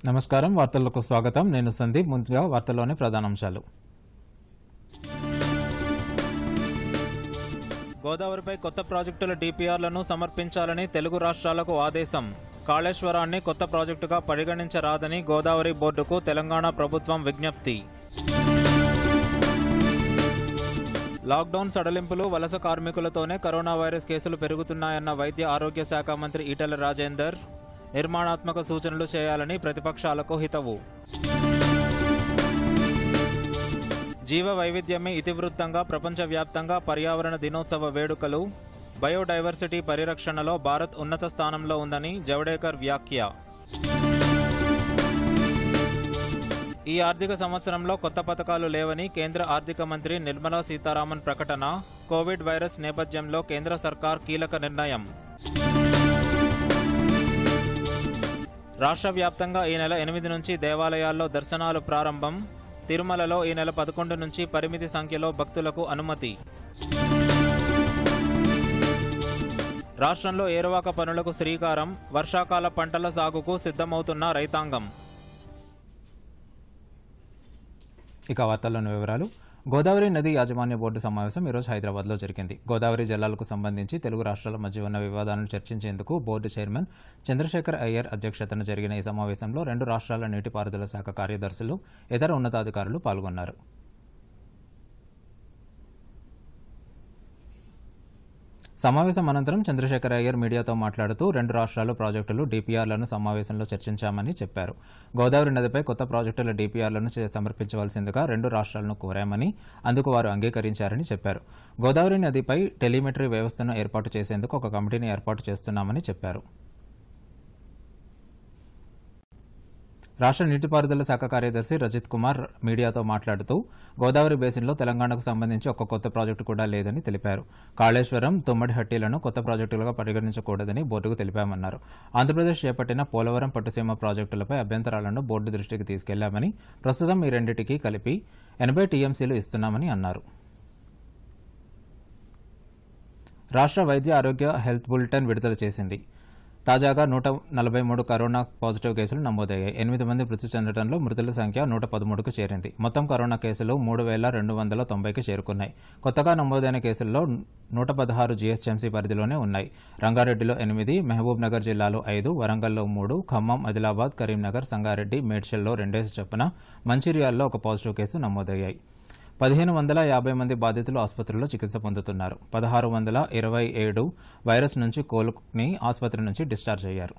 నమస్కారం వార్తలకు స్వాగతం నేను సందీప్ ముందుగా వార్తల్లోని ప్రధానాంశాలు గోదావరిపై కొత్త ప్రాజెక్టుల డిపిఆర్లను సమర్పించాలని తెలుగు రాష్ట్రాలకు ఆదేశం కాళేశ్వరాన్ని కొత్త ప్రాజెక్టుగా పరిగణించరాదని గోదావరి బోర్డుకు తెలంగాణ ప్రభుత్వం విజ్ఞప్తి లాక్డౌన్ సడలింపులు వలస కార్మికులతోనే కరోనా వైరస్ కేసులు పెరుగుతున్నాయన్న వైద్య ఆరోగ్య శాఖ మంత్రి ఈటెల రాజేందర్ నిర్మాణాత్మక సూచనలు చేయాలని ప్రతిపక్షాలకు హితవు జీవ వైవిధ్యమే ఇతివృత్తంగా ప్రపంచవ్యాప్తంగా పర్యావరణ దినోత్సవ వేడుకలు బయోడైవర్సిటీ పరిరక్షణలో భారత్ ఉన్నత స్థానంలో ఉందని జవడేకర్ వ్యాఖ్య ఈ ఆర్థిక సంవత్సరంలో కొత్త పథకాలు లేవని కేంద్ర ఆర్థిక మంత్రి నిర్మలా సీతారామన్ ప్రకటన కోవిడ్ వైరస్ నేపథ్యంలో కేంద్ర సర్కార్ కీలక నిర్ణయం రాష్ట్ర వ్యాప్తంగా ఈ నెల ఎనిమిది నుంచి దేవాలయాల్లో దర్శనాలు ప్రారంభం తిరుమలలో ఈ నెల పదకొండు నుంచి పరిమితి సంఖ్యలో భక్తులకు అనుమతి రాష్ట్రంలో ఏరువాక పనులకు శ్రీకారం వర్షాకాల పంటల సాగుకు సిద్ధమవుతున్న రైతాంగం ఇక వార్తల్లోని వివరాలు గోదావరి నది యాజమాన్య బోర్డు సమావేశం ఈరోజు హైదరాబాద్లో జరిగింది గోదావరి జలాలకు సంబంధించి తెలుగు రాష్ట్రాల మధ్య ఉన్న వివాదాలను చర్చించేందుకు బోర్డు చైర్మన్ చంద్రశేఖర్ అయ్యర్ అధ్యక్షతన జరిగిన ఈ సమావేశంలో రెండు రాష్ట్రాల నీటిపారుదల శాఖ కార్యదర్శులు ఇతర ఉన్నతాధికారులు పాల్గొన్నారు సమావేశం అనంతరం చంద్రశేఖర్ అయ్యర్ మీడియాతో మాట్లాడుతూ రెండు రాష్ట్రాలు ప్రాజెక్టులు డిపిఆర్లను సమావేశంలో చర్చించామని చెప్పారు గోదావరి నదిపై కొత్త ప్రాజెక్టుల డిపిఆర్లను చే- సమర్పించవలసిందిగా రెండు రాష్ట్రాలను కోరామని అందుకు వారు అంగీకరించారని చెప్పారు గోదావరి నదిపై టెలిమెట్రీ వ్యవస్థను ఏర్పాటు చేసేందుకు ఒక కమిటీని ఏర్పాటు చేస్తున్నామని చెప్పారు రాష్ట్ర నీటిపారుదల శాఖ కార్యదర్శి రజిత్ కుమార్ మీడియాతో మాట్లాడుతూ గోదావరి బేసిన్లో తెలంగాణకు సంబంధించి ఒక్క కొత్త ప్రాజెక్టు కూడా లేదని తెలిపారు కాళేశ్వరం తుమ్మడిహట్టీలను కొత్త ప్రాజెక్టులుగా పరిగణించకూడదని బోర్డుకు తెలిపామన్నారు ఆంధ్రప్రదేశ్ చేపట్టిన పోలవరం పట్టుసీమ ప్రాజెక్టులపై అభ్యంతరాలను బోర్డు దృష్టికి తీసుకెళ్లామని ప్రస్తుతం ఈ రెండింటికి కలిపి ఎనభై టీఎంసీలు ఇస్తున్నామని అన్నారు రాష్ట్ర వైద్య ఆరోగ్య హెల్త్ బులెటిన్ విడుదల చేసింది తాజాగా నూట నలభై మూడు కరోనా పాజిటివ్ కేసులు నమోదయ్యాయి ఎనిమిది మంది మృతి చెందడంలో మృతుల సంఖ్య నూట పదమూడుకు చేరింది మొత్తం కరోనా కేసులు మూడు వేల రెండు వందల తొంభైకి చేరుకున్నాయి కొత్తగా నమోదైన కేసుల్లో నూట పదహారు జీఎస్ఎంసీ పరిధిలోనే ఉన్నాయి రంగారెడ్డిలో ఎనిమిది మహబూబ్ నగర్ జిల్లాలో ఐదు వరంగల్లో మూడు ఖమ్మం ఆదిలాబాద్ కరీంనగర్ సంగారెడ్డి మేడ్చల్లో రెండేసి చొప్పున మంచిర్యాల్లో ఒక పాజిటివ్ కేసు నమోదయ్యాయి పదిహేను వందల యాభై మంది బాధితులు ఆసుపత్రిలో చికిత్స పొందుతున్నారు పదహారు వందల ఇరవై ఏడు వైరస్ నుంచి కోలుకుని ఆసుపత్రి నుంచి డిశ్చార్జ్ అయ్యారు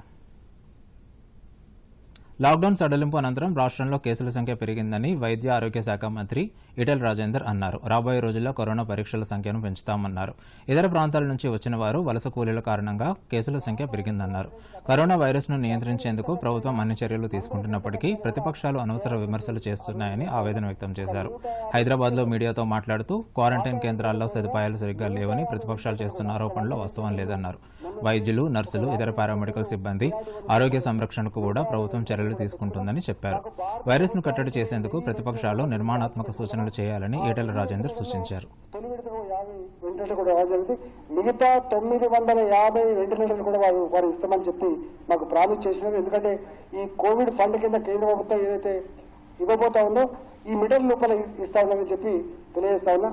లాక్డౌన్ సడలింపు అనంతరం రాష్ట్రంలో కేసుల సంఖ్య పెరిగిందని వైద్య ఆరోగ్య శాఖ మంత్రి ఈటెల రాజేందర్ అన్నారు రాబోయే రోజుల్లో కరోనా పరీక్షల సంఖ్యను పెంచుతామన్నారు ఇతర ప్రాంతాల నుంచి వచ్చిన వారు వలస కూలీల కారణంగా కేసుల సంఖ్య పెరిగిందన్నారు కరోనా వైరస్ను నియంత్రించేందుకు ప్రభుత్వం అన్ని చర్యలు తీసుకుంటున్నప్పటికీ ప్రతిపక్షాలు అనవసర విమర్శలు చేస్తున్నాయని ఆవేదన వ్యక్తం చేశారు హైదరాబాద్లో మీడియాతో మాట్లాడుతూ క్వారంటైన్ కేంద్రాల్లో సదుపాయాలు సరిగ్గా లేవని ప్రతిపక్షాలు చేస్తున్న ఆరోపణలో వాస్తవం లేదన్నారు వైద్యులు నర్సులు ఇతర పారామెడికల్ సిబ్బంది ఆరోగ్య సంరక్షణకు కూడా ప్రభుత్వం చర్యలు తీసుకుంటుందని చెప్పారు వైరస్ను కట్టడి చేసేందుకు ప్రతిపక్షాలు నిర్మాణాత్మక సూచనలు చేయాలని ఈటెల రాజేందర్ సూచించారు తొలి విడతకు యాభై వెంటిలేటర్లు కూడా రావడం జరిగింది మిగతా తొమ్మిది వందల యాభై వెంటిలేటర్లు కూడా వారు వారు ఇస్తామని చెప్పి మాకు ప్రామిస్ చేసినారు ఎందుకంటే ఈ కోవిడ్ ఫండ్ కింద కేంద్ర ప్రభుత్వం ఏదైతే ఇవ్వబోతా ఉందో ఈ మిడల్ లోపల ఇస్తా ఉందని చెప్పి తెలియజేస్తా ఉన్నా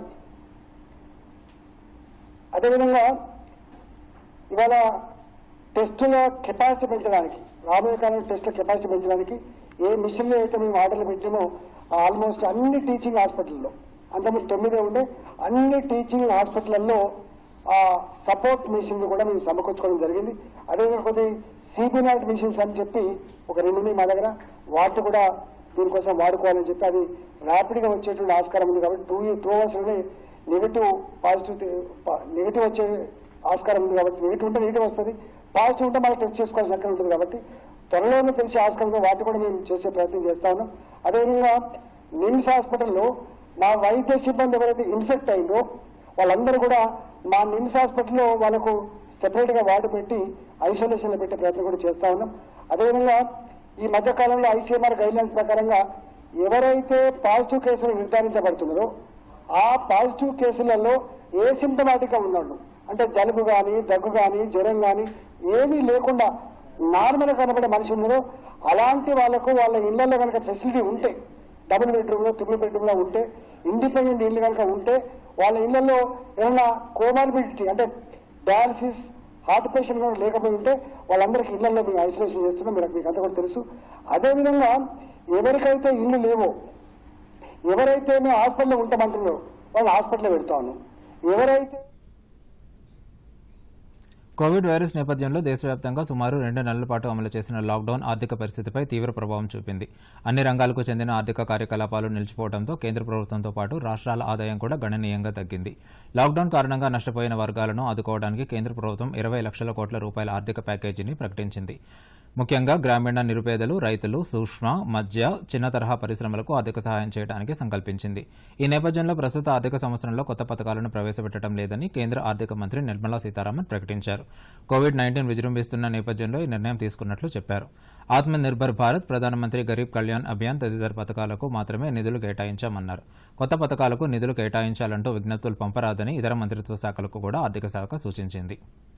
అదేవిధంగా ఇవాళ టెస్టుల కెపాసిటీ పెంచడానికి రాబోయే కాలంలో టెస్టుల కెపాసిటీ పెంచడానికి ఏ మిషన్లు అయితే మేము ఆర్డర్లు పెట్టామో ఆల్మోస్ట్ అన్ని టీచింగ్ హాస్పిటల్లో అంతకుముందు తొమ్మిదే ఉండే అన్ని టీచింగ్ హాస్పిటల్లో ఆ సపోర్ట్ మిషన్లు కూడా మేము సమకూర్చుకోవడం జరిగింది అదేవిధంగా కొద్ది సిబినాట్ మిషన్స్ అని చెప్పి ఒక రెండు ఉన్నాయి మా దగ్గర వాటిని కూడా దీనికోసం వాడుకోవాలని చెప్పి అది ర్యాపిడ్గా వచ్చేటువంటి ఆస్కారం ఉంది కాబట్టి టూ టూ అవర్స్లోనే నెగిటివ్ పాజిటివ్ నెగిటివ్ వచ్చే ఆస్కారం ఉంది కాబట్టి నెగిటివ్ ఉంటే నెగిటివ్ వస్తుంది పాజిటివ్ ఉంటే మనం టెస్ట్ చేసుకోవాల్సిన అక్కడ ఉంటుంది కాబట్టి త్వరలోనే తెలిసే ఆస్కారం ఉంది వాటి కూడా మేము చేసే ప్రయత్నం చేస్తా ఉన్నాం అదేవిధంగా నిమ్స్ హాస్పిటల్లో మా వైద్య సిబ్బంది ఎవరైతే ఇన్ఫెక్ట్ అయిందో వాళ్ళందరూ కూడా మా నిమ్స్ హాస్పిటల్లో వాళ్ళకు సెపరేట్ గా వార్డు పెట్టి ఐసోలేషన్ లో పెట్టే ప్రయత్నం కూడా చేస్తా ఉన్నాం అదేవిధంగా ఈ మధ్య కాలంలో ఐసీఎంఆర్ గైడ్ లైన్స్ ప్రకారంగా ఎవరైతే పాజిటివ్ కేసులు నిర్ధారించబడుతున్నారో ఆ పాజిటివ్ కేసులలో ఏ గా ఉన్నాడు అంటే జలుబు కానీ దగ్గు కానీ జ్వరం కానీ ఏమీ లేకుండా నార్మల్ కనబడే మనిషి ఉన్నారో అలాంటి వాళ్ళకు వాళ్ళ ఇళ్లలో కనుక ఫెసిలిటీ ఉంటే డబుల్ బెడ్రూమ్లో త్రిబుల్ బెడ్రూమ్లో ఉంటే ఇండిపెండెంట్ ఇల్లు కనుక ఉంటే వాళ్ళ ఇళ్లలో ఏమైనా కోమార్బిడిటీ అంటే డయాలసిస్ హార్ట్ పేషెంట్ కనుక లేకపోయి ఉంటే వాళ్ళందరికీ ఇళ్లలో మేము ఐసోలేషన్ చేస్తున్నాం మీరు మీకు అంతా కూడా తెలుసు అదేవిధంగా ఎవరికైతే ఇల్లు లేవో ఎవరైతే మేము హాస్పిటల్లో ఉంటామంటున్నారో వాళ్ళు హాస్పిటల్లో పెడతాను ఎవరైతే కోవిడ్ వైరస్ నేపథ్యంలో దేశవ్యాప్తంగా సుమారు రెండు నెలల పాటు అమలు చేసిన లాక్డౌన్ ఆర్థిక పరిస్థితిపై తీవ్ర ప్రభావం చూపింది అన్ని రంగాలకు చెందిన ఆర్థిక కార్యకలాపాలు నిలిచిపోవడంతో కేంద్ర ప్రభుత్వంతో పాటు రాష్ట్రాల ఆదాయం కూడా గణనీయంగా తగ్గింది లాక్డౌన్ కారణంగా నష్టపోయిన వర్గాలను ఆదుకోవడానికి కేంద్ర ప్రభుత్వం ఇరవై లక్షల కోట్ల రూపాయల ఆర్థిక ప్యాకేజీని ప్రకటించింది ముఖ్యంగా గ్రామీణ నిరుపేదలు రైతులు సూక్ష్మ మధ్య చిన్న తరహా పరిశ్రమలకు ఆర్థిక సహాయం చేయడానికి సంకల్పించింది ఈ నేపథ్యంలో ప్రస్తుత ఆర్థిక సంవత్సరంలో కొత్త పథకాలను ప్రవేశపెట్టడం లేదని కేంద్ర ఆర్థిక మంత్రి నిర్మలా సీతారామన్ ప్రకటించారు కోవిడ్ నైన్టీన్ విజృంభిస్తున్న నేపథ్యంలో ఈ నిర్ణయం తీసుకున్నట్లు చెప్పారు ఆత్మ నిర్భర్ భారత్ ప్రధానమంత్రి గరీబ్ కళ్యాణ్ అభియాన్ తదితర పథకాలకు మాత్రమే నిధులు కేటాయించామన్నారు కొత్త పథకాలకు నిధులు కేటాయించాలంటూ విజ్ఞప్తులు పంపరాదని ఇతర మంత్రిత్వ శాఖలకు కూడా ఆర్థిక శాఖ సూచించింది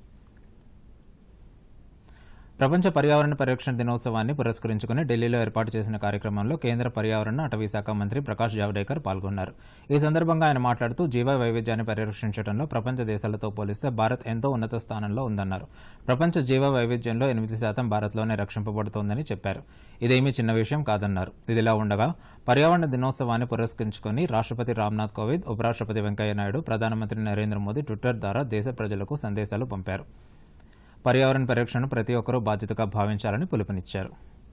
ప్రపంచ పర్యావరణ పరిరక్షణ దినోత్సవాన్ని పురస్కరించుకుని ఢిల్లీలో ఏర్పాటు చేసిన కార్యక్రమంలో కేంద్ర పర్యావరణ అటవీ శాఖ మంత్రి ప్రకాష్ జావడేకర్ పాల్గొన్నారు ఈ సందర్భంగా ఆయన మాట్లాడుతూ జీవ వైవిధ్యాన్ని పరిరక్షించడంలో ప్రపంచ దేశాలతో పోలిస్తే భారత్ ఎంతో ఉన్నత స్థానంలో ఉందన్నారు ప్రపంచ జీవ వైవిధ్యంలో ఎనిమిది శాతం భారత్లోనే రక్షింపబడుతోందని చెప్పారు ఇదేమీ చిన్న విషయం కాదన్నారు ఇదిలా ఉండగా పర్యావరణ దినోత్సవాన్ని పురస్కరించుకుని రాష్ట్రపతి రామ్నాథ్ కోవింద్ ఉపరాష్ట్రపతి వెంకయ్యనాయుడు ప్రధానమంత్రి నరేంద్ర మోదీ ట్విట్టర్ ద్వారా దేశ ప్రజలకు సందేశాలు పంపారు పర్యావరణ పరిరక్షణను ప్రతి ఒక్కరూ బాధ్యతగా భావించాలని పిలుపునిచ్చారు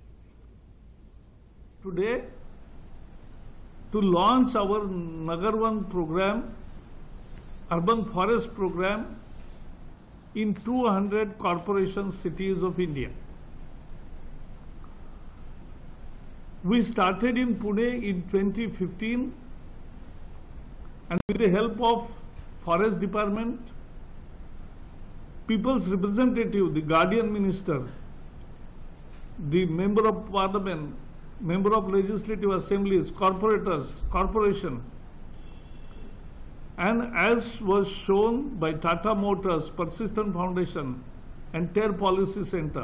today to launch our Nagarvan program, urban forest program in 200 corporation cities of India. We started in Pune in 2015 and with the help of forest department, people's representative, the guardian minister, the member of parliament, member of legislative assemblies, corporators, corporation, and as was shown by Tata Motors, Persistent Foundation, and TER Policy Center.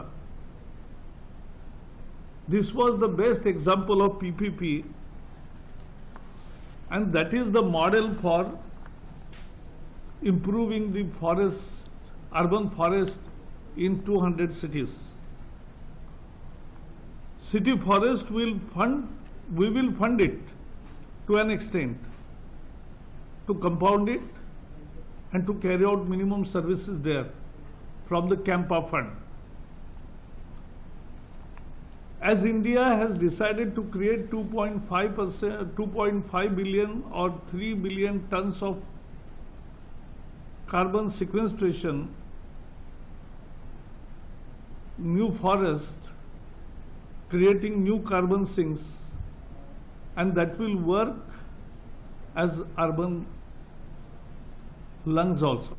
This was the best example of PPP, and that is the model for improving the forest, urban forest in 200 cities. City forest will fund, we will fund it to an extent, to compound it and to carry out minimum services there from the Campa fund. As India has decided to create 2.5 percent, 2.5 billion or 3 billion tons of carbon sequestration, new forest, creating new carbon sinks, and that will work as urban lungs also.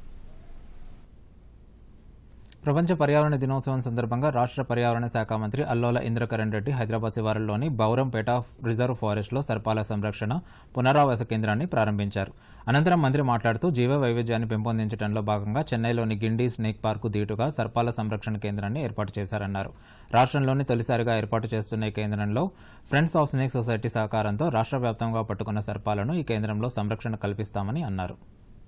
ప్రపంచ పర్యావరణ దినోత్సవం సందర్భంగా రాష్ట్ర పర్యావరణ శాఖ మంత్రి అల్లోల ఇంద్రకరణ్ రెడ్డి హైదరాబాద్ శివారులోని Bowrampet reserve ఫారెస్ట్లో సర్పాల సంరక్షణ పునరావాస కేంద్రాన్ని ప్రారంభించారు అనంతరం మంత్రి మాట్లాడుతూ జీవ వైవిధ్యాన్ని పెంపొందించడంలో భాగంగా చెన్నైలోని గిండి స్నేక్ పార్కు దీటుగా సర్పాల సంరక్షణ కేంద్రాన్ని ఏర్పాటు చేశారన్నారు రాష్ట్రంలోని తొలిసారిగా ఏర్పాటు చేస్తున్న ఈ కేంద్రంలో ఫ్రెండ్స్ ఆఫ్ స్నేక్ సొసైటీ సహకారంతో రాష్ట్ర వ్యాప్తంగా పట్టుకున్న సర్పాలను ఈ కేంద్రంలో సంరక్షణ కల్పిస్తామని అన్నారు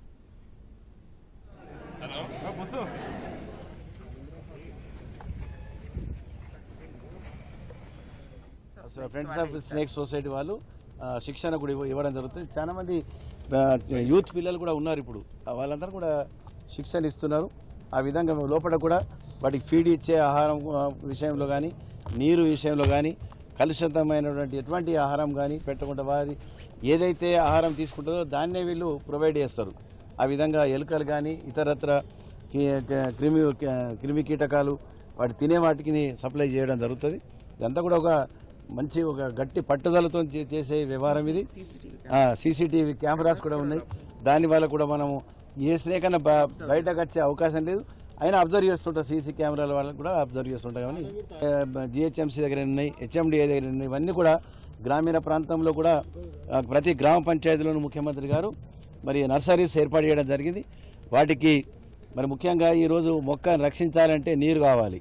ఫ్రెండ్స్ ఆఫ్ స్నేక్ సొసైటీ వాళ్ళు ఆ, శిక్షణ కూడా ఇవ్వ- ఇవ్వడం జరుగుతుంది చాలా మంది ఆ, యూత్ పిల్లలు కూడా ఉన్నారు ఇప్పుడు ఆ, వాళ్ళందరూ కూడా శిక్షణ ఇస్తున్నారు ఆ విధంగా లోపల కూడా వాటికి ఫీడ్ ఇచ్చే ఆహారం ఆ, విషయంలో కానీ నీరు విషయంలో కానీ కలుషితమైనటువంటి ఎటువంటి ఆహారం కానీ పెట్టకుండా వారి ఏదైతే ఆహారం తీసుకుంటుందో దాన్నే వీళ్ళు ప్రొవైడ్ చేస్తారు ఆ విధంగా ఎలుకలు కానీ ఇతరత్ర కి- క- క్రిమి క్రిమి కీటకాలు వాటి తినే వాటికి సప్లై చేయడం జరుగుతుంది ఇదంతా కూడా ఒక మంచి ఒక గట్టి పట్టుదలతో చే- చేసే వ్యవహారం ఇది సీసీటీవీ కెమెరాస్ కూడా ఉన్నాయి దాని వల్ల కూడా మనము ఏ స్నేక్ అన్న బ- బయటకు వచ్చే అవకాశం లేదు అయినా అబ్జర్వ్ చేస్తుంటాం సీసీ కెమెరాల వాళ్ళకి కూడా అబ్జర్వ్ చేస్తుంటాం కానీ జిహెచ్ఎంసీ దగ్గర ఉన్నాయి హెచ్ఎండిఏ దగ్గర ఉన్నాయి ఇవన్నీ కూడా గ్రామీణ ప్రాంతంలో కూడా ఆ, ప్రతి గ్రామ పంచాయతీలోనూ ముఖ్యమంత్రి గారు మరి నర్సరీస్ ఏర్పాటు చేయడం జరిగింది వాటికి మరి ముఖ్యంగా ఈరోజు మొక్కను రక్షించాలంటే నీరు కావాలి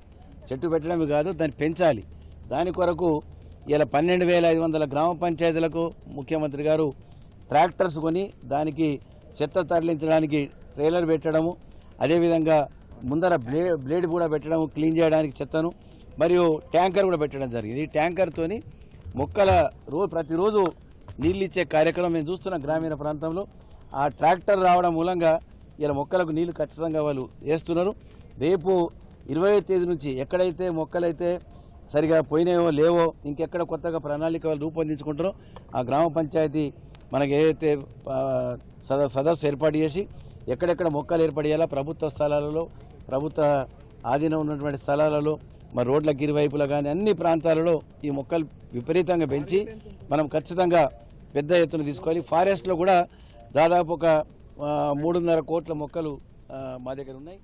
చెట్టు పెట్టడమే కాదు దాన్ని పెంచాలి దాని కొరకు ఇలా పన్నెండు వేల ఐదు వందల గ్రామ పంచాయతీలకు ముఖ్యమంత్రి గారు ట్రాక్టర్స్ కొని దానికి చెత్త తరలించడానికి ట్రైలర్ పెట్టడము అదేవిధంగా ముందర బ్లే బ్లేడ్ కూడా పెట్టడం క్లీన్ చేయడానికి చెత్తను మరియు ట్యాంకర్ కూడా పెట్టడం జరిగింది ఈ ట్యాంకర్తోని మొక్కల రోజు ప్రతిరోజు నీళ్ళు ఇచ్చే కార్యక్రమం మేము చూస్తున్నాం గ్రామీణ ప్రాంతంలో ఆ ట్రాక్టర్ రావడం మూలంగా ఇలా మొక్కలకు నీళ్లు ఖచ్చితంగా వాళ్ళు వేస్తున్నారు రేపు ఇరవై తేదీ నుంచి ఎక్కడైతే మొక్కలైతే సరిగా పోయినాయో లేవో ఇంకెక్కడ కొత్తగా ప్రణాళిక వాళ్ళు రూపొందించుకుంటారో ఆ గ్రామ పంచాయతీ మనకి ఏదైతే ఆ, సద సదస్సు ఏర్పాటు చేసి ఎక్కడెక్కడ మొక్కలు ఏర్పడేయాలా ప్రభుత్వ స్థలాలలో ప్రభుత్వ ఆధీనం ఉన్నటువంటి స్థలాలలో మరి రోడ్ల ఇరువైపులా కానీ అన్ని ప్రాంతాలలో ఈ మొక్కలు విపరీతంగా పెంచి మనం ఖచ్చితంగా పెద్ద ఎత్తున తీసుకోవాలి ఫారెస్ట్లో కూడా దాదాపు ఒక ఆ, మూడున్నర కోట్ల మొక్కలు ఆ, మా దగ్గర ఉన్నాయి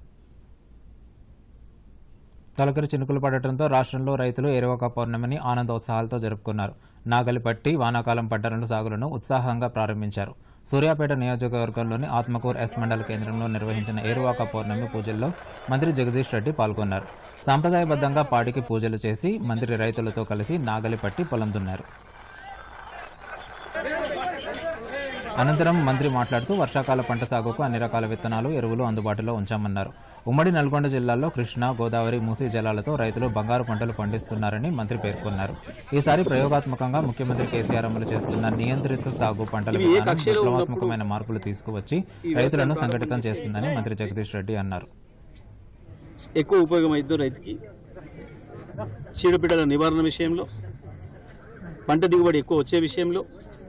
తొలకరి చినుకులు పడటంతో రాష్ట్రంలో రైతులు ఏరువాక పౌర్ణమిని ఆనందోత్సాహాలతో జరుపుకున్నారు నాగలిపట్టి వానాకాలం పంటలను సాగులను ఉత్సాహంగా ప్రారంభించారు సూర్యాపేట నియోజకవర్గంలోని ఆత్మకూర్ ఎస్ మండల కేంద్రంలో నిర్వహించిన ఏరువాక పౌర్ణమి పూజల్లో మంత్రి జగదీష్ రెడ్డి పాల్గొన్నారు సాంప్రదాయబద్ధంగా పాటికి పూజలు చేసి మంత్రి రైతులతో కలిసి నాగలిపట్టి పొలం దున్నారు అనంతరం మంత్రి మాట్లాడుతూ వర్షాకాల పంట సాగుకు అన్ని రకాల విత్తనాలు ఎరువులు అందుబాటులో ఉంచామన్నారు ఉమ్మడి నల్గొండ జిల్లాలో కృష్ణా గోదావరి మూసీ జలాలతో రైతులు బంగారు పంటలు పండిస్తున్నారని మంత్రి పేర్కొన్నారు ఈసారి ప్రయోగాత్మకంగా ముఖ్యమంత్రి కేసీఆర్ అమలు చేస్తున్న నియంత్రిత సాగు పంటల విధానం విప్లవాత్మకమైన మార్పులు తీసుకువచ్చి రైతులను సంఘటితం చేస్తుందని మంత్రి జగదీష్ రెడ్డి అన్నారు ఎక్కువ ఉపయోగం అవుతుంది రైతుకి చీడపీడల నివారణ విషయంలో పంట దిగుబడి ఎక్కువ వచ్చే విషయంలో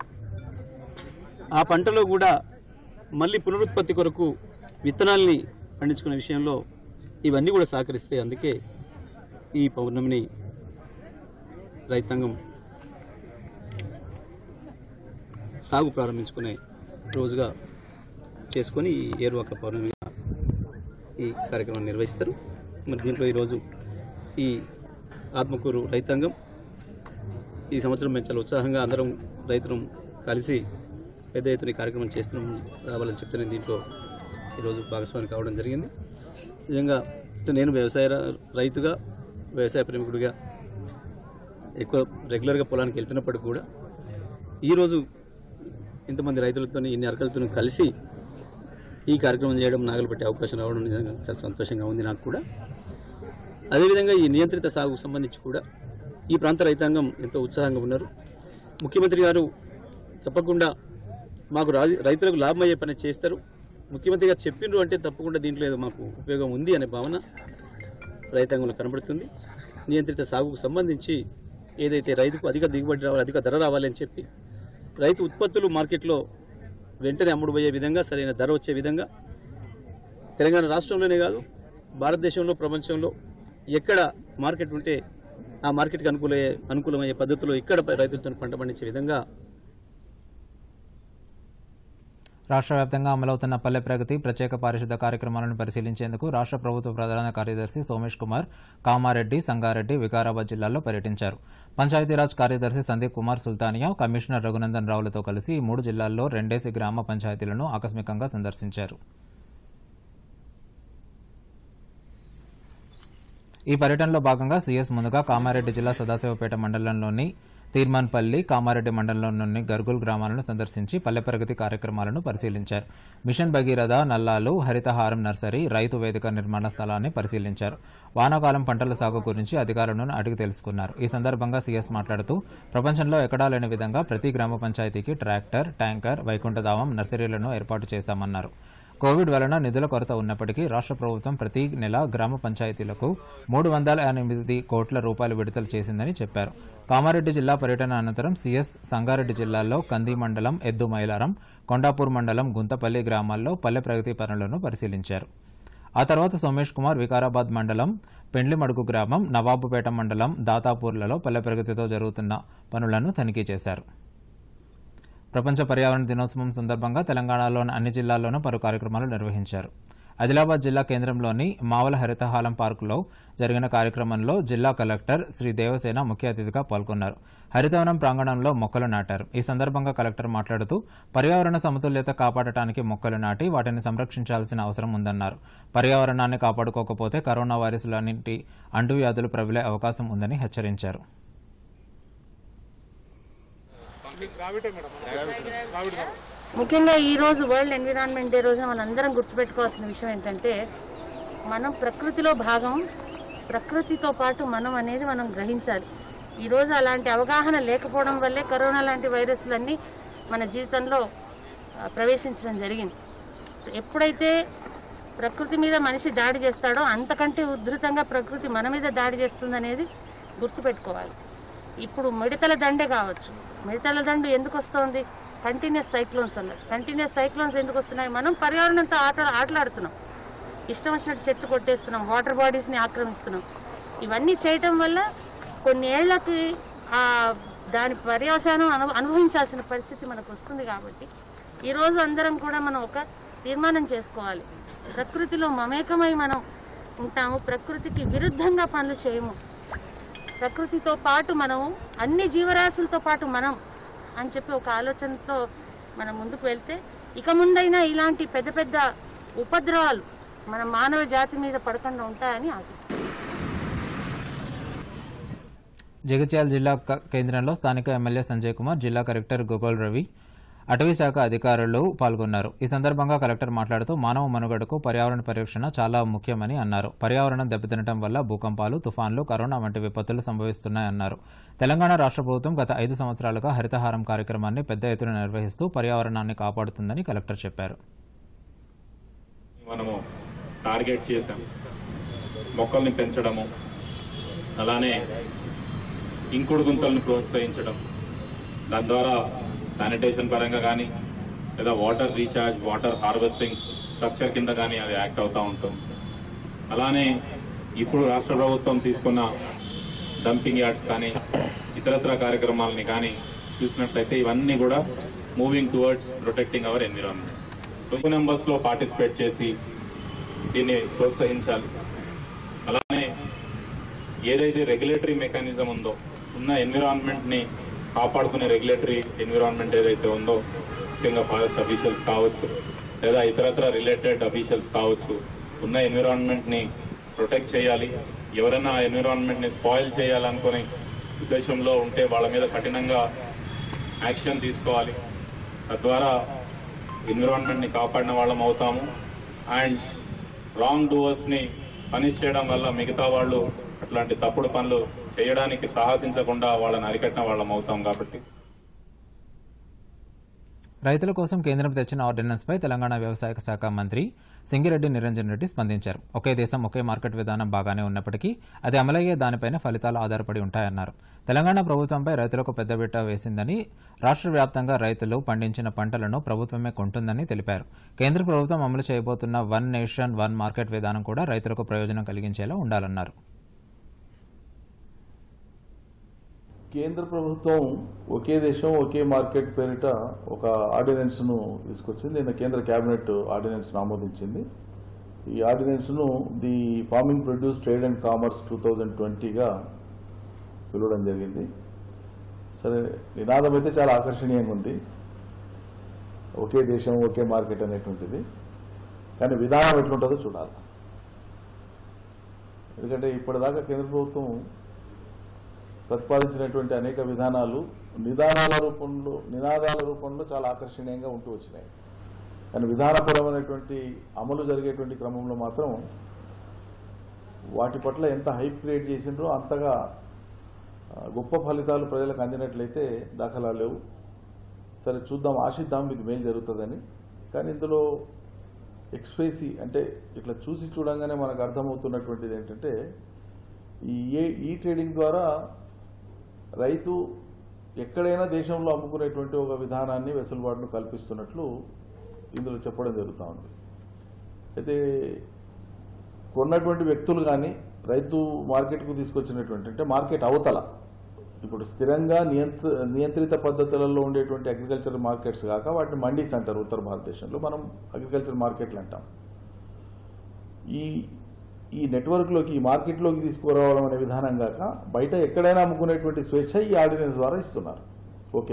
ఆ పంటలో కూడా మళ్ళీ పునరుత్పత్తి కొరకు విత్తనాల్ని పండించుకునే విషయంలో ఇవన్నీ కూడా సహకరిస్తాయి అందుకే ఈ పౌర్ణమిని రైతాంగం సాగు ప్రారంభించుకునే రోజుగా చేసుకొని ఈ ఏరువాక పౌర్ణమి ఈ కార్యక్రమాన్ని నిర్వహిస్తారు మరి దీంట్లో ఈరోజు ఈ ఆత్మకూరు రైతాంగం ఈ సంవత్సరం మేము చాలా ఉత్సాహంగా అందరం రైతులు కలిసి పెద్ద ఎత్తున ఈ కార్యక్రమం చేస్తున్నాం రావాలని చెప్తే నేను దీంట్లో ఈరోజు భాగస్వామి కావడం జరిగింది నిజంగా అంటే నేను వ్యవసాయ ర- రైతుగా వ్యవసాయ ప్రేమికుడిగా ఎక్కువ రెగ్యులర్గా పొలానికి వెళ్తున్నప్పటికి కూడా ఈరోజు ఇంతమంది రైతులతో ఇన్ని అరకలతో కలిసి ఈ కార్యక్రమం చేయడం నాగలు పెట్టే అవకాశం రావడం నిజంగా చాలా సంతోషంగా ఉంది నాకు కూడా అదేవిధంగా ఈ నియంత్రిత సాగుకు సంబంధించి కూడా ఈ ప్రాంత రైతాంగం ఎంతో ఉత్సాహంగా ఉన్నారు ముఖ్యమంత్రి గారు తప్పకుండా మాకు రాజు రైతులకు లాభం అయ్యే పని చేస్తారు ముఖ్యమంత్రి గారు చెప్పిండ్రు అంటే తప్పకుండా దీంట్లో ఏదో మాకు ఉపయోగం ఉంది అనే భావన రైతాంగంలో కనబడుతుంది నియంత్రిత సాగుకు సంబంధించి ఏదైతే రైతుకు అధిక దిగుబడి రావాలి అధిక ధర రావాలి అని చెప్పి రైతు ఉత్పత్తులు మార్కెట్లో వెంటనే అమ్ముడుపోయే విధంగా సరైన ధర వచ్చే విధంగా తెలంగాణ రాష్ట్రంలోనే కాదు భారతదేశంలో ప్రపంచంలో ఎక్కడ మార్కెట్ ఉంటే ఆ మార్కెట్కి అనుకూలయ్యే అనుకూలమయ్యే పద్ధతిలో ఇక్కడ రైతులతో పంట పండించే విధంగా రాష్ట్ర వ్యాప్తంగా అమలవుతున్న పల్లె ప్రగతి ప్రత్యేక పారిశుద్ధ కార్యక్రమాలను పరిశీలించేందుకు రాష్ట్ర ప్రభుత్వ ప్రధాన కార్యదర్శి సోమేష్ కుమార్ కామారెడ్డి సంగారెడ్డి వికారాబాద్ జిల్లాల్లో పర్యటించారు పంచాయతీరాజ్ కార్యదర్శి సందీప్ కుమార్ సుల్తానియా కమిషనర్ రఘునందన్ రావులతో కలిసి ఈ మూడు జిల్లాల్లో రెండేసి గ్రామ పంచాయతీలను ఆకస్మికంగా సందర్శించారు ఈ పర్యటనలో భాగంగా సీఎస్ ముందుగా కామారెడ్డి జిల్లా సదాశివపేట మండలంలోని తీర్మాన్పల్లి కామారెడ్డి మండలంలోని గర్గుల్ గ్రామాలను సందర్శించి పల్లె ప్రగతి కార్యక్రమాలను పరిశీలించారు మిషన్ భగీరథ నల్లాలు హరితహారం నర్సరీ రైతు వేదిక నిర్మాణ స్థలాన్ని పరిశీలించారు వానాకాలం పంటల సాగు గురించి అధికారులను అడిగి తెలుసుకున్నారు ఈ సందర్భంగా సీఎస్ మాట్లాడుతూ ప్రపంచంలో ఎక్కడా లేని విధంగా ప్రతి గ్రామ పంచాయతీకి ట్రాక్టర్ ట్యాంకర్ వైకుంఠధామం నర్సరీలను ఏర్పాటు చేశామన్నారు కోవిడ్ వలన నిధుల కొరత ఉన్నప్పటికీ రాష్ట్ర ప్రభుత్వం ప్రతి నెల గ్రామ పంచాయతీలకు మూడు వందల ఎనిమిది కోట్ల రూపాయలు విడుదల చేసిందని చెప్పారు కామారెడ్డి జిల్లా పర్యటన అనంతరం సీఎస్ సంగారెడ్డి జిల్లాలో కంది మండలం ఎద్దు మైలారం కొండాపూర్ మండలం గుంతపల్లి గ్రామాల్లో పల్లె ప్రగతి పనులను పరిశీలించారు ఆ తర్వాత సోమేష్ కుమార్ వికారాబాద్ మండలం పెండ్లిమడుగు గ్రామం నవాబుపేట మండలం దాతాపూర్లలో పల్లె ప్రగతితో జరుగుతున్న పనులను తనిఖీ చేశారు ప్రపంచ పర్యావరణ దినోత్సవం సందర్భంగా తెలంగాణలోని అన్ని జిల్లాల్లోనూ పలు కార్యక్రమాలు నిర్వహించారు ఆదిలాబాద్ జిల్లా కేంద్రంలోని మావల హరితహాలం పార్కులో జరిగిన కార్యక్రమంలో జిల్లా కలెక్టర్ శ్రీ దేవసేన ముఖ్య అతిథిగా పాల్గొన్నారు హరితవనం ప్రాంగణంలో మొక్కలు నాటారు ఈ సందర్భంగా కలెక్టర్ మాట్లాడుతూ పర్యావరణ సమతుల్యత కాపాడటానికి మొక్కలు నాటి వాటిని సంరక్షించాల్సిన అవసరం ఉందన్నారు పర్యావరణాన్ని కాపాడుకోకపోతే కరోనా వైరస్ లాంటి అంటువ్యాధులు ప్రబలే అవకాశం ఉందని హెచ్చరించారు ముఖ్యంగా ఈ రోజు వరల్డ్ ఎన్విరాన్మెంట్ డే రోజున మనందరం గుర్తుపెట్టుకోవాల్సిన విషయం ఏంటంటే మనం ప్రకృతిలో భాగం ప్రకృతితో పాటు మనం అనేది మనం గ్రహించాలి ఈ రోజు అలాంటి అవగాహన లేకపోవడం వల్లే కరోనా లాంటి వైరస్లన్నీ మన జీవితంలో ఆ, ప్రవేశించడం జరిగింది ఎప్పుడైతే ప్రకృతి మీద మనిషి దాడి చేస్తాడో అంతకంటే ఉధృతంగా ప్రకృతి మన మీద దాడి చేస్తుందనేది గుర్తుపెట్టుకోవాలి ఇప్పుడు మిడతల దండే కావచ్చు మిడతల దండు ఎందుకు వస్తుంది కంటిన్యూస్ సైక్లోన్స్ వల్ల కంటిన్యూస్ సైక్లోన్స్ ఎందుకు వస్తున్నాయి మనం పర్యావరణంతో ఆట ఆటలాడుతున్నాం ఇష్టం వచ్చినట్టు చెట్లు కొట్టేస్తున్నాం వాటర్ బాడీస్ని ఆక్రమిస్తున్నాం ఇవన్నీ చేయటం వల్ల కొన్ని ఏళ్లకి ఆ దాని పర్యవసానం అను అనుభవించాల్సిన పరిస్థితి మనకు వస్తుంది కాబట్టి ఈరోజు అందరం కూడా మనం ఒక తీర్మానం చేసుకోవాలి ప్రకృతిలో మమేకమై మనం ఉంటాము ప్రకృతికి విరుద్ధంగా పనులు చేయము ప్రకృతితో పాటు మనము అన్ని జీవరాశులతో పాటు మనం అని చెప్పి ఒక ఆలోచనతో మనం ముందుకు వెళ్తే ఇక ముందైనా ఇలాంటి పెద్ద పెద్ద ఉపద్రవాలు మన మానవ జాతి మీద పడకుండా ఉంటాయని ఆశిస్తున్నాను జగిత్యాల జిల్లా క- కేంద్రంలో స్థానిక ఎమ్మెల్యే సంజయ్ కుమార్ జిల్లా కలెక్టర్ గోగోల్ రవి అటవీ శాఖ అధికారులు పాల్గొన్నారు ఈ సందర్భంగా కలెక్టర్ మాట్లాడుతూ మానవ మనుగడకు పర్యావరణ పరిరక్షణ చాలా ముఖ్యమని అన్నారు పర్యావరణం దెబ్బతినటం వల్ల భూకంపాలు తుఫాన్లు కరోనా వంటి విపత్తులు సంభవిస్తున్నాయన్నారు తెలంగాణ రాష్ట్ర ప్రభుత్వం గత ఐదు సంవత్సరాలుగా హరితహారం కార్యక్రమాన్ని పెద్ద ఎత్తున నిర్వహిస్తూ పర్యావరణాన్ని కాపాడుతుందని కలెక్టర్ చెప్పారు మనము టార్గెట్ చేశాం మొక్కల్ని పెంచడము అలానే ఇంకుడు గుంతలను ప్రోత్సహించడం దాని ద్వారా శానిటేషన్ పరంగా కానీ లేదా water recharge water harvesting structure కింద కానీ అది యాక్ట్ అవుతూ ఉంటుంది అలానే ఇప్పుడు రాష్ట్ర ప్రభుత్వం తీసుకున్న డంపింగ్ యార్డ్స్ కానీ ఇతరత్ర కార్యక్రమాలని కానీ చూసినట్లయితే ఇవన్నీ కూడా moving towards protecting our environment so ఎక్కువ నెంబర్స్ లో పార్టిసిపేట్ చేసి దీన్ని ప్రోత్సహించాలి అలానే ఏదైతే రెగ్యులేటరీ మెకానిజం ఉందో ఉన్న ఎన్విరాన్మెంట్ ని కాపాడుకునే రెగ్యులేటరీ ఎన్విరాన్మెంట్ ఏదైతే ఉందో ముఖ్యంగా ఫారెస్ట్ అఫీషియల్స్ కావచ్చు లేదా ఇతరత్ర రిలేటెడ్ అఫీషియల్స్ కావచ్చు ఉన్న ఎన్విరాన్మెంట్ ని ప్రొటెక్ట్ చేయాలి ఎవరైనా ఆ ఎన్విరాన్మెంట్ ని స్పాయిల్ చేయాలనుకునే ఉద్దేశంలో ఉంటే వాళ్ళ మీద కఠినంగా యాక్షన్ తీసుకోవాలి తద్వారా ఎన్విరాన్మెంట్ ని కాపాడిన వాళ్ళం అవుతాము అండ్ రాంగ్ డూవర్స్ ని పనిష్ చేయడం వల్ల మిగతా వాళ్ళు అట్లాంటి తప్పుడు పనులు చేయడానికి సాహసించకుండా వాళ్ళని అరికట్టిన వాళ్ళం అవుతాం కాబట్టి రైతుల కోసం కేంద్రం తెచ్చిన ఆర్డినెన్స్పై తెలంగాణ వ్యవసాయ శాఖ మంత్రి సింగిరెడ్డి నిరంజన్ రెడ్డి స్పందించారు ఒకే దేశం ఒకే మార్కెట్ విధానం బాగానే ఉన్నప్పటికీ అది అమలయ్యే దానిపైన ఫలితాలు ఆధారపడి ఉంటాయన్నారు తెలంగాణ ప్రభుత్వంపై రైతులకు పెద్దబిట్ట వేసిందని రాష్ట్ర వ్యాప్తంగా రైతులు పండించిన పంటలను ప్రభుత్వమే కొంటుందని తెలిపారు కేంద్ర ప్రభుత్వం అమలు చేయబోతున్న వన్ నేషన్ వన్ మార్కెట్ విధానం కూడా రైతులకు ప్రయోజనం కలిగించేలా ఉండాలన్నారు కేంద్ర ప్రభుత్వం ఒకే దేశం ఒకే మార్కెట్ పేరిట ఒక ఆర్డినెన్స్ను తీసుకొచ్చింది నిన్న కేంద్ర కేబినెట్ ఆర్డినెన్స్ ఆమోదించింది ఈ ఆర్డినెన్స్ను the farming produce trade and commerce two thousand ట్వంటీగా పిలవడం జరిగింది సరే నినాదం అయితే చాలా ఆకర్షణీయంగా ఉంది ఒకే దేశం ఒకే మార్కెట్ అనేటువంటిది కానీ విధానం ఎట్లుంటుందో చూడాలి ఎందుకంటే ఇప్పటిదాకా కేంద్ర ప్రభుత్వం ప్రతిపాదించినటువంటి అనేక విధానాలు నిదానాల రూపంలో నినాదాల రూపంలో చాలా ఆకర్షణీయంగా ఉంటూ వచ్చినాయి కానీ విధానపరమైనటువంటి అమలు జరిగేటువంటి క్రమంలో మాత్రం వాటి పట్ల ఎంత హైప్ క్రియేట్ చేసిండ్రో అంతగా ఆ, గొప్ప ఫలితాలు ప్రజలకు అందినట్లయితే దాఖలా లేవు సరే చూద్దాం ఆశిద్దాం ఇది మేలు జరుగుతుందని కానీ ఇందులో ఎక్స్ప్రెసీ అంటే ఇట్లా చూసి చూడంగానే మనకు అర్థమవుతున్నటువంటిది ఏంటంటే ఈ ఏ ఈ ట్రేడింగ్ ద్వారా రైతు ఎక్కడైనా దేశంలో అమ్ముకునేటువంటి ఒక విధానాన్ని వెసులుబాటును కల్పిస్తున్నట్లు ఇందులో చెప్పడం జరుగుతూ ఉంది అయితే కొన్నటువంటి వ్యక్తులు కానీ రైతు మార్కెట్కు తీసుకొచ్చినటువంటి అంటే మార్కెట్ అవతల ఇప్పుడు స్థిరంగా నియంత్ర నియంత్రిత పద్ధతులలో ఉండేటువంటి అగ్రికల్చర్ మార్కెట్స్ కాక వాటిని మండీస్ అంటారు ఉత్తర భారతదేశంలో మనం అగ్రికల్చర్ మార్కెట్లు అంటాం ఈ ఈ నెట్వర్క్లోకి ఈ మార్కెట్లోకి తీసుకురావడం అనే విధానం కాక బయట ఎక్కడైనా అమ్ముకునేటువంటి స్వేచ్ఛ ఈ ఆర్డినెన్స్ ద్వారా ఇస్తున్నారు ఓకే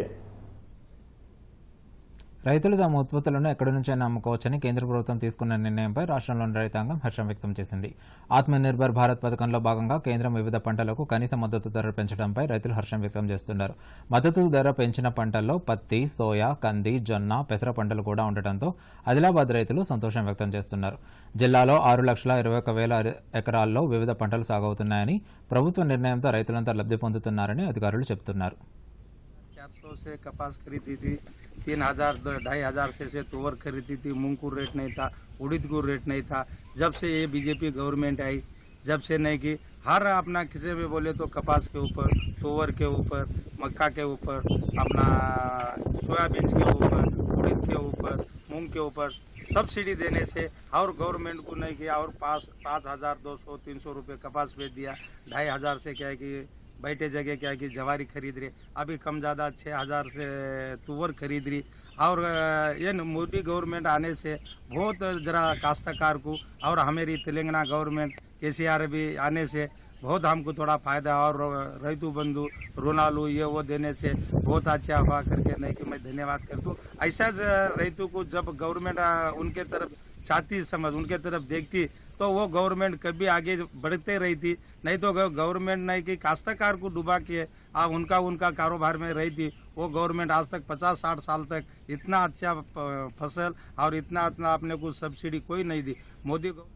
రైతులు తమ ఉత్పత్తులను ఎక్కడి నుంచైనా అమ్ముకోవచ్చని కేంద్ర ప్రభుత్వం తీసుకున్న నిర్ణయంపై రాష్ట్రంలోని రైతాంగం హర్షం వ్యక్తం చేసింది ఆత్మనిర్భర్ భారత్ పథకంలో భాగంగా కేంద్రం వివిధ పంటలకు కనీస మద్దతు ధర పెంచడంపై రైతులు హర్షం వ్యక్తం చేస్తున్నారు మద్దతు ధర పెంచిన పంటల్లో పత్తి సోయా కంది జొన్న పెసర పంటలు కూడా ఉండటంతో ఆదిలాబాద్ రైతులు సంతోషం వ్యక్తం చేస్తున్నారు జిల్లాలో ఆరు లక్షల ఇరవై ఒక వేల ఎకరాల్లో వివిధ పంటలు సాగవుతున్నాయని ప్రభుత్వ నిర్ణయంతో రైతులంతా లబ్ధి పొందుతున్నారని అధికారులు చెబుతున్నారు चार सौ से कपास खरीदी थी तीन हजार ढाई हजार से से तुवर खरीदी थी मूंग को रेट नहीं था उड़द को रेट नहीं था जब से ये बीजेपी गवर्नमेंट आई जब से नहीं की हर अपना किसी भी बोले तो कपास के ऊपर तुवर के ऊपर मक्का के ऊपर अपना सोयाबीन के ऊपर उड़द के ऊपर मूंग के ऊपर सब्सिडी देने से और गवर्नमेंट को नहीं किया और पाँच पाँच हजार दो सौ तीन सौ रुपये कपास बेच दिया ढाई हजार से क्या है कि बैठे जगह क्या है कि जवारी खरीद रही अभी कम ज़्यादा छः हजार से तुवर खरीद रही और अ, ये न मोदी गवर्नमेंट आने से बहुत जरा काश्तकार को और हमारी तेलंगाना गवर्नमेंट के भी आने से बहुत हमको थोड़ा फायदा और रैतु बंधु रोनालू ये वो देने से बहुत अच्छा हुआ करके नहीं कि मैं धन्यवाद करता हूँ ऐसा ज- रैतु को जब गवर्नमेंट अ, उनके तरफ चाहती समझ उनके तरफ देखती तो वो गवर्नमेंट कभी आगे बढ़ते रही थी नहीं तो गवर्नमेंट नहीं कि काश्तकार को डुबा के आ, उनका उनका कारोबार में रही थी वो गवर्नमेंट आज तक पचास साठ साल तक इतना अच्छा प- फसल और इतना इतना अपने को सब्सिडी कोई नहीं दी मोदी गव-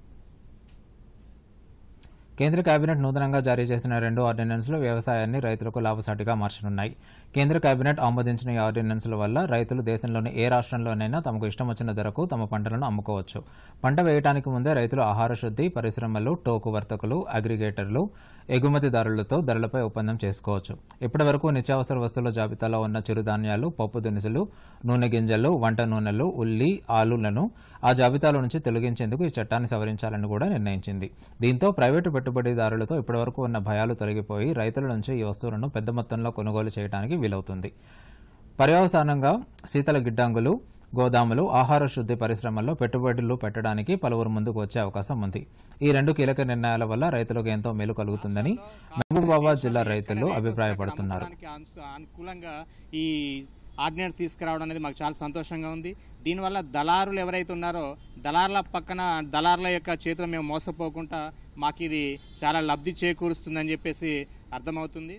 కేంద్ర కేబినెట్ నూతనంగా జారీ చేసిన రెండు ఆర్డినెన్స్లు వ్యవసాయాన్ని రైతులకు లాభసాటిగా మార్చనున్నాయి కేంద్ర కేబినెట్ ఆమోదించిన ఈ ఆర్డినెన్స్ల వల్ల రైతులు దేశంలోని ఏ రాష్ట్రంలోనైనా తమకు ఇష్టం వచ్చిన ధరకు తమ పంటలను అమ్ముకోవచ్చు పంట వేయడానికి ముందే రైతులు ఆహార శుద్ధి పరిశ్రమలు టోకు వర్తకులు అగ్రిగేటర్లు ఎగుమతిదారులతో ధరలపై ఒప్పందం చేసుకోవచ్చు ఇప్పటివరకు నిత్యావసర వస్తువుల జాబితాలో ఉన్న చిరుధాన్యాలు పప్పు దినుసులు నూనె గింజలు వంట నూనెలు ఉల్లి ఆలులను ఆ జాబితాలో నుంచి తొలగించేందుకు ఈ చట్టాన్ని సవరించాలని కూడా నిర్ణయించింది దీంతో ప్రైవేటు పెట్టుబడిదారులతో ఇప్పటివరకు ఉన్న భయాలు తొలగిపోయి రైతుల నుంచి ఈ వస్తువులను పెద్ద మొత్తంలో కొనుగోలు చేయడానికి వీలవుతుంది పర్యవసానంగా శీతల గిడ్డంగులు గోదాములు ఆహార శుద్ధి పరిశ్రమల్లో పెట్టుబడులు పెట్టడానికి పలువురు ముందుకు వచ్చే అవకాశం ఉంది ఈ రెండు కీలక నిర్ణయాల వల్ల రైతులకు ఎంతో మేలు కలుగుతుందని మహబూబాబాద్ జిల్లా రైతులు అభిప్రాయపడుతున్నారు అమ్ముకోవడానికి అను- అనుకూలంగా ఈ ఆర్డినెన్స్ తీసుకురావడం అనేది మాకు చాలా సంతోషంగా ఉంది దీనివల్ల దళారులు ఎవరైతే ఉన్నారో దళారుల పక్కన దళారుల యొక్క చేతిలో మేము మోసపోకుండా మాకు ఇది చాలా లబ్ధి చేకూరుస్తుందని చెప్పేసి అర్థమవుతుంది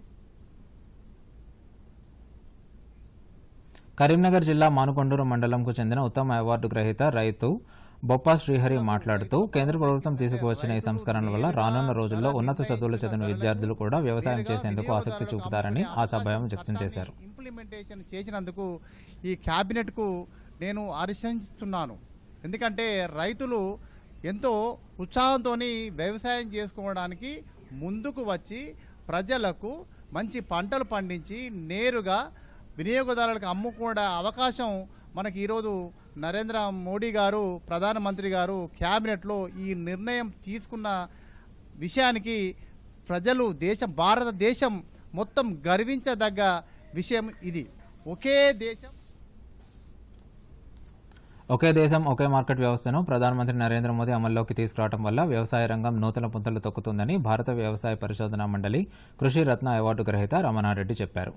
కరీంనగర్ జిల్లా మానుకొండూరు మండలంకు చెందిన ఉత్తమ అవార్డు గ్రహీత రైతు బొప్పా శ్రీహరి మాట్లాడుతూ కేంద్ర ప్రభుత్వం తీసుకువచ్చిన ఈ సంస్కరణల వల్ల రానున్న రోజుల్లో ఉన్నత చదువులు చదివిన విద్యార్థులు కూడా వ్యవసాయం చేసేందుకు ఆసక్తి చూపుతారని ఆశాభావం వ్యక్తం చేశారు ఇంప్లిమెంటేషన్ చేసినందుకు ఈ క్యాబినెట్కు నేను హర్షిస్తున్నాను ఎందుకంటే రైతులు ఎంతో ఉత్సాహంతో వ్యవసాయం చేసుకోవడానికి ముందుకు వచ్చి ప్రజలకు మంచి పంటలు పండించి నేరుగా వినియోగదారులకు అమ్ముకునే అవకాశం మనకి ఈరోజు నరేంద్ర మోడీ గారు ప్రధానమంత్రి గారు క్యాబినెట్లో ఈ నిర్ణయం తీసుకున్న విషయానికి ప్రజలు దేశం భారతదేశం మొత్తం గర్వించదగ్గ విషయం ఇది ఒకే దేశం ఒకే దేశం ఒకే మార్కెట్ వ్యవస్థను ప్రధానమంత్రి నరేంద్ర మోదీ అమల్లోకి తీసుకురావడం వల్ల వ్యవసాయ రంగం నూతన పుంతలు తొక్కుతుందని భారత వ్యవసాయ పరిశోధనా మండలి కృషి రత్న అవార్డు గ్రహీత రమణారెడ్డి చెప్పారు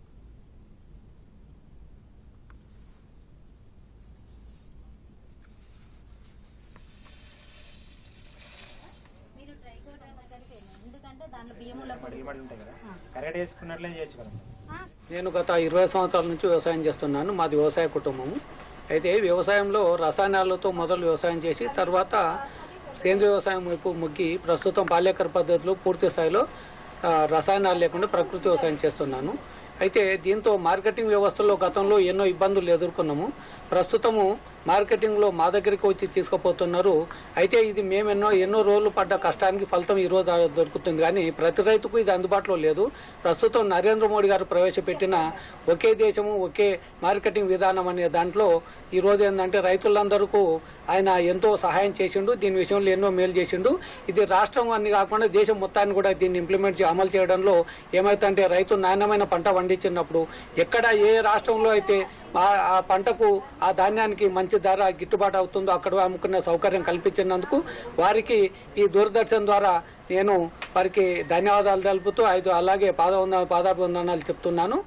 కరెక్ట్ వేసుకున్నట్లే చేయొచ్చు కదా నేను గత ఇరవై సంవత్సరాల నుంచి వ్యవసాయం చేస్తున్నాను మాది వ్యవసాయ కుటుంబము అయితే వ్యవసాయంలో రసాయనాలతో మొదలు వ్యవసాయం చేసి తర్వాత సేంద్రియ వ్యవసాయం వైపు మొగ్గి ప్రస్తుతం పాలేకర పద్ధతిలో పూర్తి స్థాయిలో ఆ, రసాయనాలు లేకుండా ప్రకృతి వ్యవసాయం చేస్తున్నాను అయితే దీంతో మార్కెటింగ్ వ్యవస్థలో గతంలో ఎన్నో ఇబ్బందులు ఎదుర్కొన్నాము ప్రస్తుతము మార్కెటింగ్లో మా దగ్గరికి వచ్చి తీసుకుపోతున్నారు అయితే ఇది మేము ఎన్నో ఎన్నో రోజులు పడ్డ కష్టానికి ఫలితం ఈ రోజు దొరుకుతుంది కానీ ప్రతి రైతుకు ఇది అందుబాటులో లేదు ప్రస్తుతం నరేంద్ర మోడీ గారు ప్రవేశపెట్టిన ఒకే దేశము ఒకే మార్కెటింగ్ విధానం అనే దాంట్లో ఈ రోజు ఏంటంటే రైతులందరికీ ఆయన ఎంతో సహాయం చేసిండు దీని విషయంలో ఎన్నో మేలు చేసిండు ఇది రాష్ట్రం అన్ని కాకుండా దేశం మొత్తాన్ని కూడా దీన్ని ఇంప్లిమెంట్ చే- అమలు చేయడంలో ఏమైతుందంటే రైతు నాణ్యమైన పంట పండి పండించినప్పుడు ఎక్కడ ఏ రాష్ట్రంలో అయితే ఆ ఆ పంటకు ఆ ధాన్యానికి మంచి ధర గిట్టుబాటు అవుతుందో అక్కడ అమ్ముకునే సౌకర్యం కల్పించినందుకు వారికి ఈ దూరదర్శన్ ద్వారా నేను వారికి ధన్యవాదాలు తెలుపుతూ ఐదు అలాగే పాదవంద పాదాభివందనాలు చెప్తున్నాను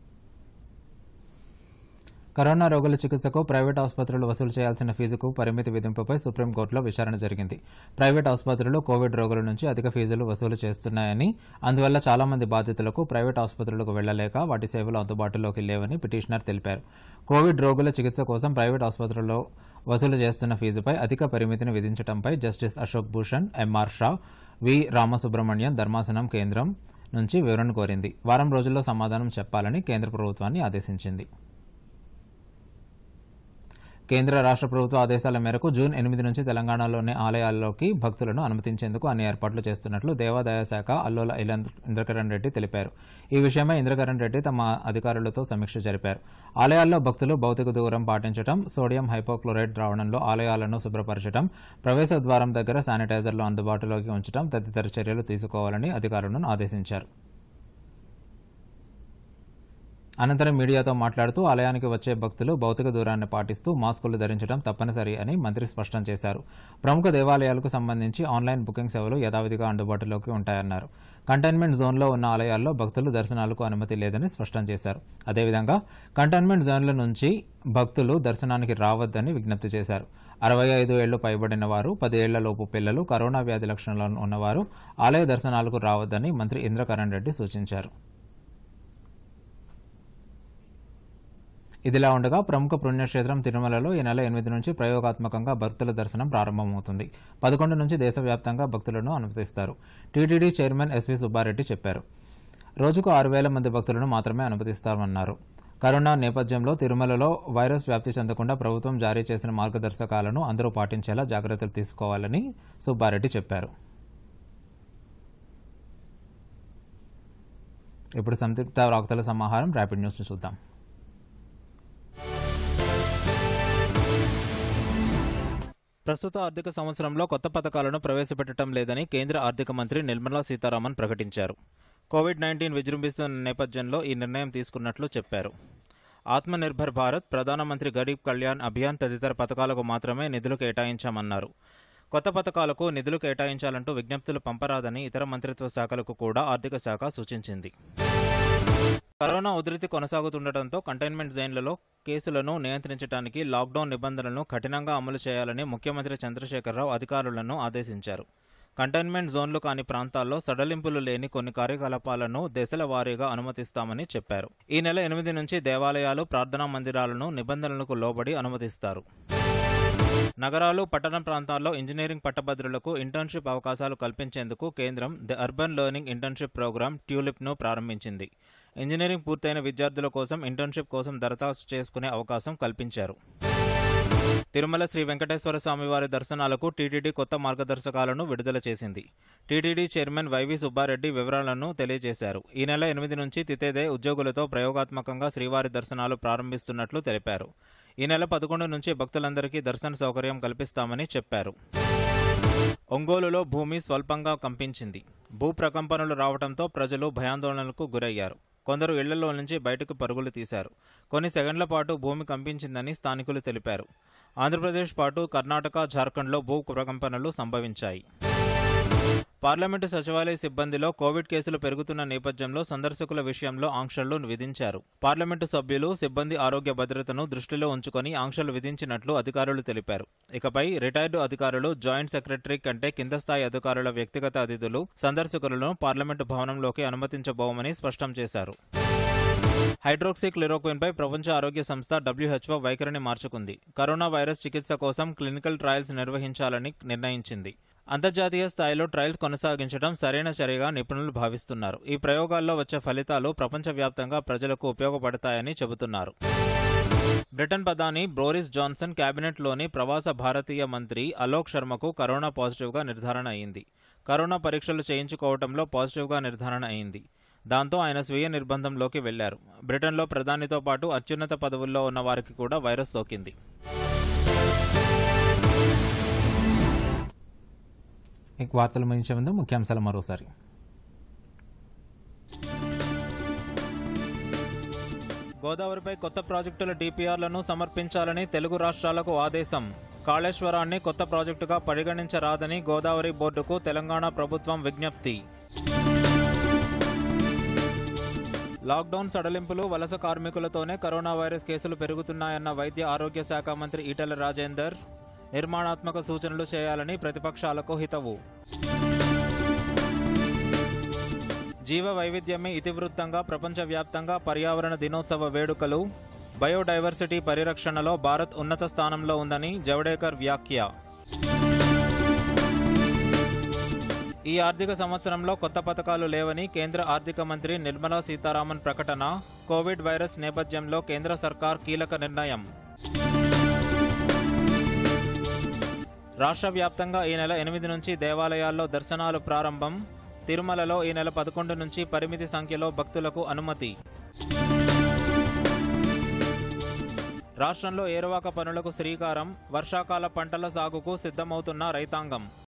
కరోనా రోగుల చికిత్సకు ప్రైవేట్ ఆసుపత్రులు వసూలు చేయాల్సిన ఫీజుకు పరిమితి విధింపుపై సుప్రీంకోర్టులో విచారణ జరిగింది ప్రైవేట్ ఆసుపత్రులు కోవిడ్ రోగుల నుంచి అధిక ఫీజులు వసూలు చేస్తున్నాయని అందువల్ల చాలా మంది బాధితులకు ప్రైవేట్ ఆసుపత్రులకు వెళ్లలేక వాటి సేవలు అందుబాటులోకి లేవని పిటిషనర్ తెలిపారు కోవిడ్ రోగుల చికిత్స కోసం ప్రైవేట్ ఆసుపత్రుల్లో వసూలు చేస్తున్న ఫీజుపై అధిక పరిమితిని విధించడంపై justice Ashok Bhushan MR Shah V Ramasubramanian ధర్మాసనం కేంద్రం నుంచి వివరణ కోరింది వారం రోజుల్లో సమాధానం చెప్పాలని కేంద్ర ప్రభుత్వాన్ని ఆదేశించింది కేంద్ర రాష్ట్ర ప్రభుత్వ ఆదేశాల మేరకు జూన్ ఎనిమిది నుంచి తెలంగాణలోని ఆలయాల్లోకి భక్తులను అనుమతించేందుకు అన్ని ఏర్పాట్లు చేస్తున్నట్లు దేవాదాయ శాఖ అల్లోల ఇలంద్ర- ఇంద్రకరణ్ రెడ్డి తెలిపారు ఈ విషయమై ఇంద్రకరణ్ రెడ్డి తమ అధికారులతో సమీక్ష జరిపారు ఆలయాల్లో భక్తులు భౌతిక దూరం పాటించడం సోడియం హైపోక్లోరైడ్ ద్రావణంలో ఆలయాలను శుభ్రపరచడం ప్రవేశ ద్వారం దగ్గర శానిటైజర్లు అందుబాటులోకి ఉంచడం తదితర చర్యలు తీసుకోవాలని అధికారులను ఆదేశించారు అనంతరం మీడియాతో మాట్లాడుతూ ఆలయానికి వచ్చే భక్తులు భౌతిక దూరాన్ని పాటిస్తూ మాస్కులు ధరించడం తప్పనిసరి అని మంత్రి స్పష్టం చేశారు ప్రముఖ దేవాలయాలకు సంబంధించి ఆన్లైన్ బుకింగ్ సేవలు యథావిధిగా అందుబాటులోకి ఉంటాయన్నారు కంటైన్మెంట్ జోన్లో ఉన్న ఆలయాల్లో భక్తులు దర్శనాలకు అనుమతి లేదని స్పష్టం చేశారు అదేవిధంగా కంటైన్మెంట్ జోన్ల నుంచి భక్తులు దర్శనానికి రావద్దని విజ్ఞప్తి చేశారు అరవై ఐదు ఏళ్లు పైబడిన వారు పది ఏళ్లలోపు పిల్లలు కరోనా వ్యాధి లక్షణాలు ఉన్నవారు ఆలయ దర్శనాలకు రావద్దని మంత్రి ఇంద్రకరణ్ రెడ్డి సూచించారు ఇదిలా ఉండగా ప్రముఖ పుణ్యక్షేత్రం తిరుమలలో ఈ నెల ఎనిమిది నుంచి ప్రయోగాత్మకంగా భక్తుల దర్శనం ప్రారంభమవుతుంది పదకొండు నుంచి దేశవ్యాప్తంగా భక్తులను అనుమతిస్తారు టీటీడీ చైర్మన్ ఎస్వి సుబ్బారెడ్డి చెప్పారు రోజుకు ఆరు వేల మంది భక్తులను మాత్రమే అనుమతిస్తామన్నారు కరోనా నేపథ్యంలో తిరుమలలో వైరస్ వ్యాప్తి చెందకుండా ప్రభుత్వం జారీ చేసిన మార్గదర్శకాలను అందరూ పాటించేలా జాగ్రత్తలు తీసుకోవాలని సుబ్బారెడ్డి చెప్పారు ఇప్పుడు సంతృప్త వార్తల సమాహారం ర్యాపిడ్ న్యూస్ను చూద్దాం ప్రస్తుత ఆర్థిక సంవత్సరంలో కొత్త పథకాలను ప్రవేశపెట్టడం లేదని కేంద్ర ఆర్థిక మంత్రి నిర్మలా సీతారామన్ ప్రకటించారు కోవిడ్ నైన్టీన్ విజృంభిస్తున్న నేపథ్యంలో ఈ నిర్ణయం తీసుకున్నట్లు చెప్పారు ఆత్మనిర్భర్ భారత్ ప్రధానమంత్రి గరీబ్ కళ్యాణ్ అభియాన్ తదితర పథకాలకు మాత్రమే నిధులు కేటాయించామన్నారు కొత్త పథకాలకు నిధులు కేటాయించాలంటూ విజ్ఞప్తులు పంపరాదని ఇతర మంత్రిత్వ శాఖలకు కూడా ఆర్థిక శాఖ సూచించింది కరోనా ఉధృతి కొనసాగుతుండటంతో కంటైన్మెంట్ జైన్లలో కేసులను నియంత్రించడానికి లాక్డౌన్ నిబంధనలను కఠినంగా అమలు చేయాలని ముఖ్యమంత్రి చంద్రశేఖరరావు అధికారులను ఆదేశించారు కంటైన్మెంట్ జోన్లు కాని ప్రాంతాల్లో సడలింపులు లేని కొన్ని కార్యకలాపాలను దశల వారీగా అనుమతిస్తామని చెప్పారు ఈ నెల ఎనిమిది నుంచి దేవాలయాలు ప్రార్థనా మందిరాలను నిబంధనలకు లోబడి అనుమతిస్తారు నగరాలు పట్టణ ప్రాంతాల్లో ఇంజనీరింగ్ పట్టభద్రులకు ఇంటర్న్షిప్ అవకాశాలు కల్పించేందుకు కేంద్రం the urban learning internship program ట్యూలిప్ను ప్రారంభించింది ఇంజనీరింగ్ పూర్తయిన విద్యార్థుల కోసం ఇంటర్న్షిప్ కోసం దరఖాస్తు చేసుకునే అవకాశం కల్పించారు తిరుమల శ్రీ వెంకటేశ్వర స్వామి వారి దర్శనాలకు టీటీడీ కొత్త మార్గదర్శకాలను విడుదల చేసింది టీటీడీ చైర్మన్ వైవి సుబ్బారెడ్డి వివరాలను తెలియజేశారు ఈ నెల ఎనిమిది నుంచి తితేదే ఉద్యోగులతో ప్రయోగాత్మకంగా శ్రీవారి దర్శనాలు ప్రారంభిస్తున్నట్లు తెలిపారు ఈ నెల పదకొండు నుంచి భక్తులందరికీ దర్శన సౌకర్యం కల్పిస్తామని చెప్పారు ఒంగోలులో భూమి స్వల్పంగా కంపించింది భూ ప్రకంపనలు రావడంతో ప్రజలు భయాందోళనలకు గురయ్యారు కొందరు ఇళ్లలో నుంచి బయటకు పరుగులు తీశారు కొన్ని సెకండ్ల పాటు భూమి కంపించిందని స్థానికులు తెలిపారు ఆంధ్రప్రదేశ్ పాటు కర్ణాటక జార్ఖండ్లో భూ ప్రకంపనలు సంభవించాయి పార్లమెంటు సచివాలయ సిబ్బందిలో కోవిడ్ కేసులు పెరుగుతున్న నేపథ్యంలో సందర్శకుల విషయంలో ఆంక్షలు విధించారు పార్లమెంటు సభ్యులు సిబ్బంది ఆరోగ్య భద్రతను దృష్టిలో ఉంచుకొని ఆంక్షలు విధించినట్లు అధికారులు తెలిపారు ఇకపై రిటైర్డు అధికారులు జాయింట్ సెక్రటరీ కంటే కింద స్థాయి అధికారుల వ్యక్తిగత అతిథులు సందర్శకులను పార్లమెంటు భవనంలోకి అనుమతించబోమని స్పష్టం చేశారు హైడ్రోక్సీ క్లిరోక్విన్పై ప్రపంచ ఆరోగ్య సంస్థ డబ్ల్యూహెచ్ఓ వైఖరిని మార్చుకుంది కరోనా వైరస్ చికిత్స కోసం క్లినికల్ ట్రయల్స్ నిర్వహించాలని నిర్ణయించింది అంతర్జాతీయ స్థాయిలో ట్రయల్స్ కొనసాగించడం సరైన చర్యగా నిపుణులు భావిస్తున్నారు ఈ ప్రయోగాల్లో వచ్చే ఫలితాలు ప్రపంచవ్యాప్తంగా ప్రజలకు ఉపయోగపడతాయని చెబుతున్నారు బ్రిటన్ ప్రధాని బోరిస్ జాన్సన్ కేబినెట్లోని ప్రవాస భారతీయ మంత్రి అలోక్ శర్మకు కరోనా పాజిటివ్గా నిర్ధారణ అయింది కరోనా పరీక్షలు చేయించుకోవడంలో పాజిటివ్గా నిర్ధారణ అయింది దాంతో ఆయన స్వీయ నిర్బంధంలోకి వెళ్లారు బ్రిటన్లో ప్రధానితో పాటు అత్యున్నత పదవుల్లో ఉన్న వారికి కూడా వైరస్ సోకింది ఈ వార్తలు ముగించే ముందు ముఖ్యాంశాలు మరోసారి గోదావరిపై కొత్త ప్రాజెక్టుల డిపిఆర్లను సమర్పించాలని తెలుగు రాష్ట్రాలకు ఆదేశం కాళేశ్వరాన్ని కొత్త ప్రాజెక్టుగా పరిగణించరాదని గోదావరి బోర్డుకు తెలంగాణ ప్రభుత్వం విజ్ఞప్తి లాక్డౌన్ సడలింపులు వలస కార్మికులతోనే కరోనా వైరస్ కేసులు పెరుగుతున్నాయన్న వైద్య ఆరోగ్య శాఖ మంత్రి ఈటెల రాజేందర్ నిర్మాణాత్మక సూచనలు చేయాలని ప్రతిపక్షాలకు హితవు జీవ వైవిధ్యమే ఇతివృత్తంగా ప్రపంచవ్యాప్తంగా పర్యావరణ దినోత్సవ వేడుకలు బయోడైవర్సిటీ పరిరక్షణలో భారత్ ఉన్నత స్థానంలో ఉందని జవడేకర్ వ్యాఖ్య ఈ ఆర్థిక సంవత్సరంలో కొత్త పథకాలు లేవని కేంద్ర ఆర్థిక మంత్రి నిర్మలా సీతారామన్ ప్రకటన కోవిడ్ వైరస్ నేపథ్యంలో కేంద్ర సర్కార్ కీలక నిర్ణయం రాష్ట్ర వ్యాప్తంగా ఈ నెల ఎనిమిది నుంచి దేవాలయాల్లో దర్శనాలు ప్రారంభం తిరుమలలో ఈ నెల పదకొండు నుంచి పరిమితి సంఖ్యలో భక్తులకు అనుమతి రాష్ట్రంలో ఏరువాక పనులకు శ్రీకారం వర్షాకాల పంటల సాగుకు సిద్ధమవుతున్న రైతాంగం